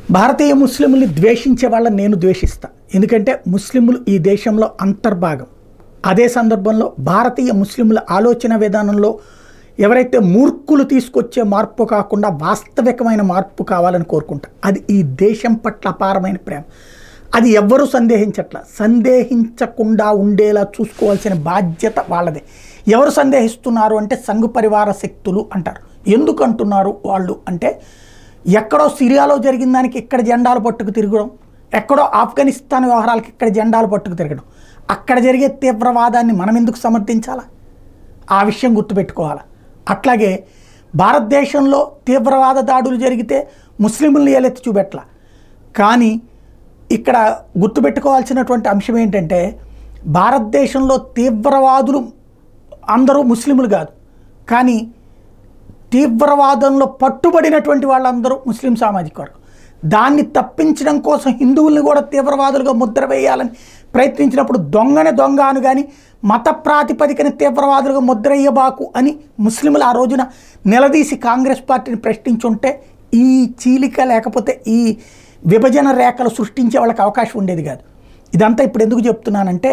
భారతీయ ముస్లింల్ని ద్వేషించే వాళ్ళని నేను ద్వేషిస్తా ఎందుకంటే ముస్లింలు ఈ దేశంలో అంతర్భాగం అదే సందర్భంలో భారతీయ ముస్లింల ఆలోచన విధానంలో ఎవరైతే మూర్ఖులు తీసుకొచ్చే మార్పు కాకుండా వాస్తవికమైన మార్పు కావాలని కోరుకుంటా అది ఈ దేశం పట్ల అపారమైన ప్రేమ అది ఎవ్వరూ సందేహించట్ల సందేహించకుండా ఉండేలా చూసుకోవాల్సిన బాధ్యత వాళ్ళదే ఎవరు సందేహిస్తున్నారు అంటే సంఘ పరివార శక్తులు అంటారు ఎందుకు అంటున్నారు వాళ్ళు అంటే ఎక్కడో సిరియాలో జరిగిన దానికి ఇక్కడ జెండాలు పట్టుకు తిరగడం ఎక్కడో ఆఫ్ఘనిస్తాన్ వ్యవహారాలకు ఇక్కడ జెండాలు పట్టుకు తిరగడం అక్కడ జరిగే తీవ్రవాదాన్ని మనం ఎందుకు సమర్థించాలా ఆ విషయం గుర్తుపెట్టుకోవాలి అట్లాగే భారతదేశంలో తీవ్రవాద దాడులు జరిగితే ముస్లింలను ఏలెత్తి చూపెట్ల కానీ ఇక్కడ గుర్తుపెట్టుకోవాల్సినటువంటి అంశం ఏంటంటే భారతదేశంలో తీవ్రవాదులు అందరూ ముస్లింలు కాదు కానీ తీవ్రవాదంలో పట్టుబడినటువంటి వాళ్ళందరూ ముస్లిం సామాజిక వర్గం దాన్ని తప్పించడం కోసం హిందువుల్ని కూడా తీవ్రవాదులుగా ముద్ర వేయాలని ప్రయత్నించినప్పుడు దొంగని దొంగ అను కానీ మత ప్రాతిపదికన తీవ్రవాదులుగా ముద్ర వేయబాకు అని ముస్లింలు ఆ రోజున నిలదీసి కాంగ్రెస్ పార్టీని ప్రశ్నించుంటే ఈ చీలిక లేకపోతే ఈ విభజన రేఖలు సృష్టించే వాళ్ళకి అవకాశం ఉండేది కాదు ఇదంతా ఇప్పుడు ఎందుకు చెప్తున్నానంటే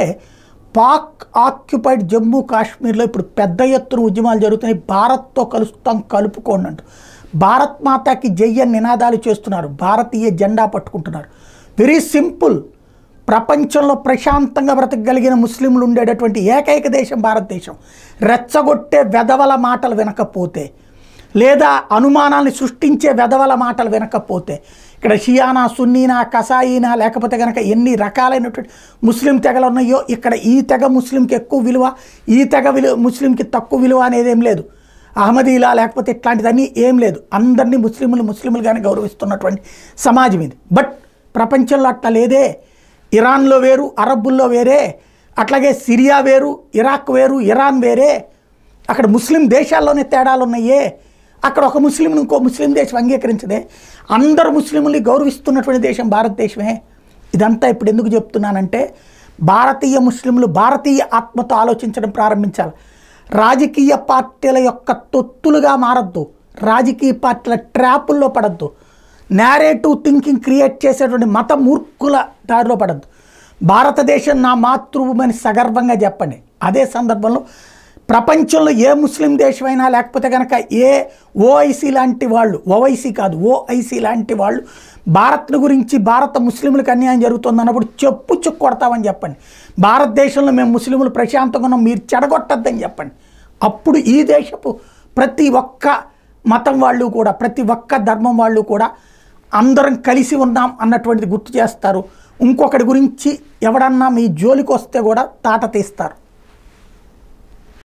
పాక్ ఆక్యుపైడ్ జమ్మూ కాశ్మీర్లో ఇప్పుడు పెద్ద ఎత్తున ఉద్యమాలు జరుగుతున్నాయి భారత్తో కలుస్తాం కలుపుకోండి అంటూ భారత్ మాతాకి జయ్య నినాదాలు చేస్తున్నారు భారతీయ జెండా పట్టుకుంటున్నారు వెరీ సింపుల్ ప్రపంచంలో ప్రశాంతంగా బ్రతకగలిగిన ముస్లింలు ఉండేటటువంటి ఏకైక దేశం భారతదేశం రెచ్చగొట్టే వెధవల మాటలు వినకపోతే లేదా అనుమానాన్ని సృష్టించే వెధవల మాటలు వినకపోతే ఇక్కడ షియానా సున్నీనా కసాయినా లేకపోతే కనుక ఎన్ని రకాలైనటువంటి ముస్లిం తెగలు ఉన్నాయో ఇక్కడ ఈ తెగ ముస్లింకి ఎక్కువ విలువ ఈ తెగ విలువ ముస్లింకి తక్కువ విలువ అనేది ఏం లేదు అహ్మదీలా లేకపోతే ఇట్లాంటిదన్నీ ఏం లేదు అందరినీ ముస్లింలు ముస్లింలుగానే గౌరవిస్తున్నటువంటి సమాజం ఇది బట్ ప్రపంచంలో అట్లా లేదే ఇరాన్లో వేరు అరబ్బుల్లో వేరే అట్లాగే సిరియా వేరు ఇరాక్ వేరు ఇరాన్ వేరే అక్కడ ముస్లిం దేశాల్లోనే తేడాలు ఉన్నాయే అక్కడ ఒక ముస్లిం ఇంకో ముస్లిం దేశం అంగీకరించదే అందరు ముస్లింని గౌరవిస్తున్నటువంటి దేశం భారతదేశమే ఇదంతా ఇప్పుడు ఎందుకు చెప్తున్నానంటే భారతీయ ముస్లింలు భారతీయ ఆత్మతో ఆలోచించడం ప్రారంభించాలి రాజకీయ పార్టీల యొక్క తొత్తులుగా మారద్దు రాజకీయ పార్టీల ట్రాపుల్లో పడద్దు నేరేటివ్ థింకింగ్ క్రియేట్ చేసేటువంటి మత మూర్ఖుల దారిలో పడద్దు భారతదేశం నా మాతృభూమి అని సగర్వంగా చెప్పండి అదే సందర్భంలో ప్రపంచంలో ఏ ముస్లిం దేశమైనా లేకపోతే కనుక ఏ ఓఐసీ లాంటి వాళ్ళు ఓవైసీ కాదు ఓఐసీ లాంటి వాళ్ళు భారత్ను గురించి భారత ముస్లింలకు అన్యాయం జరుగుతుంది అన్నప్పుడు చెప్పు చుక్కు కొడతామని చెప్పండి భారతదేశంలో మేము ముస్లింలు ప్రశాంతంగా ఉన్నాం మీరు చెడగొట్టద్దని చెప్పండి అప్పుడు ఈ దేశపు ప్రతి ఒక్క మతం వాళ్ళు కూడా ప్రతి ఒక్క ధర్మం వాళ్ళు కూడా అందరం కలిసి ఉన్నాం అన్నటువంటిది గుర్తు చేస్తారు ఇంకొకటి గురించి ఎవడన్నా మీ జోలికి వస్తే కూడా తాట తీస్తారు